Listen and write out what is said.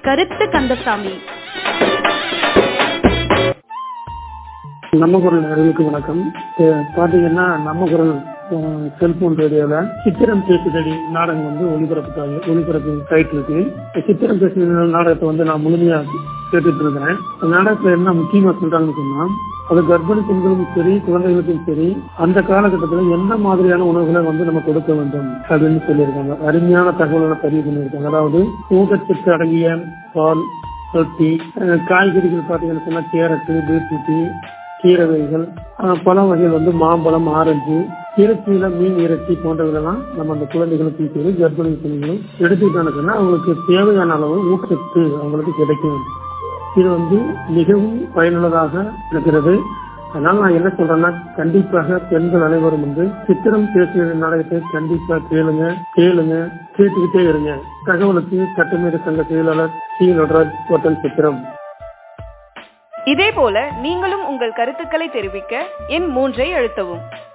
கருத்து கந்தசாமி நம்ம குரல் நேயர்களுக்கு வணக்கம் அஹ் பாத்தீங்கன்னா நம்ம குரல் அஹ், செல்போன் ரேடியோல சித்திரம் பேசுதடி நாடகம் வந்து ஒளிபரப்புக்காங்க ஒளிபரப்பு கைட்டு இருக்கு இந்த சித்திரம் பேசுதடி நாடகத்தை வந்து நான் முழுமையா கேட்டுட்டு இருக்கிறேன் இந்த நாடகத்துல என்ன முக்கியமா சொல்றாங்கன்னு சொன்னா அது கர்ப்பிணி பெண்களுக்கும் சரி குழந்தைகளுக்கும் சரி அந்த காலகட்டத்தில் எந்த மாதிரியான உணவுகளை வந்து நம்ம கொடுக்க வேண்டும் அப்படின்னு சொல்லியிருக்காங்க அருமையான தகவல்களை பதிவு பண்ணியிருக்காங்க அதாவது ஊட்டச்சத்து அடங்கிய பால் ரொட்டி அஹ், காய்கறிகள் பார்த்தீங்கன்னு சொன்னா கேரட்டு பீட்ரூட்டு கீரை வகைகள் அஹ், பழ வகைகள் வந்து மாம்பழம் ஆரஞ்சு இறைச்சியில மீன் இறைச்சி போன்றவர்களெல்லாம் நம்ம அந்த குழந்தைகளுக்கும் சரி கர்ப்பிணி பெண்களும் எடுத்துக்கிட்டான்னு சொன்னா அவங்களுக்கு தேவையான அளவு ஊட்டச்சத்து அவங்களுக்கு கிடைக்கும் இது வந்து மிகவும் பயனுள்ளதாக இருக்கிறது அதனால நான் என்ன சொல்றேன்னா கண்டிப்பாக பெண்கள் அனைவரும் வந்து சித்திரம் பேசுகிற நாடகத்தை கண்டிப்பா கேளுங்க கேளுங்க கேட்டுக்கிட்டே இருங்க தகவலுக்கு சட்டமேத சங்க செயலாளர் சி நடராஜ் கோட்டன் சித்திரம் இதேபோல நீங்களும் உங்கள் கருத்துக்களை தெரிவிக்க எண் மூன்றை அழுத்தவும்